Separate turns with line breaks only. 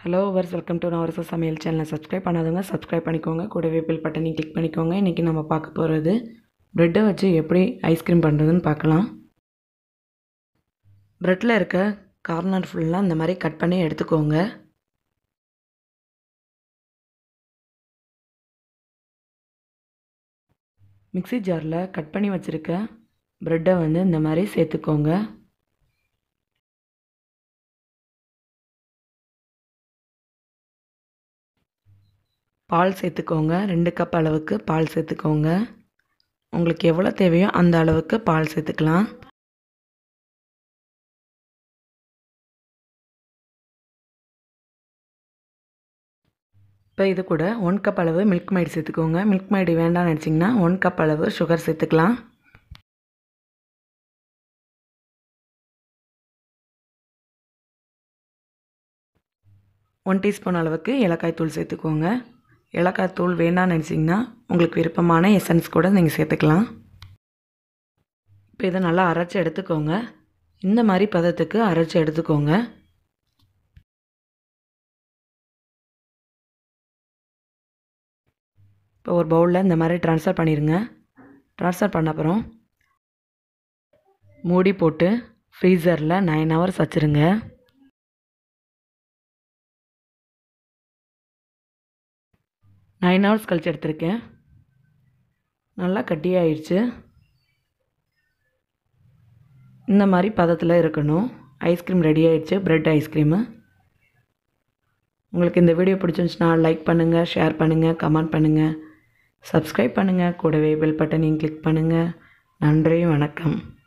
hello verse welcome to நவரச சமையல் சேனலை சப்ஸ்கிரைப் பண்ணாதவங்க சப்ஸ்கிரைப் பண்ணிக்கோங்க கூடவே பெல் பட்டனையும் கிளிக் பண்ணிக்கோங்க இன்றைக்கி நம்ம பார்க்க போகிறது ப்ரெட்டை வச்சு எப்படி ஐஸ்கிரீம் பண்ணுறதுன்னு பார்க்கலாம் ப்ரெட்டில் இருக்க கார்னர் ஃபுல்லாக இந்த மாதிரி கட் பண்ணி எடுத்துக்கோங்க மிக்ஸி ஜாரில் கட் பண்ணி வச்சுருக்க ப்ரெட்டை வந்து இந்த மாதிரி சேர்த்துக்கோங்க பால் சேர்த்துக்கோங்க ரெண்டு கப் அளவுக்கு பால் சேர்த்துக்கோங்க உங்களுக்கு எவ்வளோ தேவையோ அந்த அளவுக்கு பால் சேர்த்துக்கலாம் இப்போ இது கூட ஒன் கப் அளவு மில்க் மைடு சேர்த்துக்கோங்க மில்க் மைடு வேண்டாம்னு நினச்சிங்கன்னா ஒன் கப் அளவு சுகர் சேர்த்துக்கலாம் ஒன் டீஸ்பூன் அளவுக்கு ஏலக்காய் தூள் சேர்த்துக்கோங்க ஏலக்காய் தூள் வேண்டாம்னு நினச்சிங்கன்னா உங்களுக்கு விருப்பமான எசன்ஸ் கூட நீங்கள் சேர்த்துக்கலாம் இப்போ இதை நல்லா அரைச்சி எடுத்துக்கோங்க இந்த மாதிரி பதத்துக்கு அரைச்சி எடுத்துக்கோங்க இப்போ ஒரு பவுலில் இந்த மாதிரி ட்ரான்ஸ்ஃபர் பண்ணிடுங்க ட்ரான்ஸ்ஃபர் பண்ண அப்புறம் மூடி போட்டு ஃப்ரீசரில் நைன் ஹவர்ஸ் வச்சுருங்க நைன் ஹவர்ஸ் கழிச்சு எடுத்திருக்கேன் நல்லா கட்டியாயிடுச்சு இந்த மாதிரி பதத்தில் இருக்கணும் ஐஸ்கிரீம் ரெடி ஆயிடுச்சு ப்ரெட் ஐஸ்கிரீமு உங்களுக்கு இந்த வீடியோ பிடிச்சிருந்துச்சுன்னா லைக் பண்ணுங்கள் ஷேர் பண்ணுங்கள் கமெண்ட் பண்ணுங்கள் சப்ஸ்கிரைப் பண்ணுங்கள் கூடவே பெல் பட்டனையும் கிளிக் பண்ணுங்கள் நன்றி வணக்கம்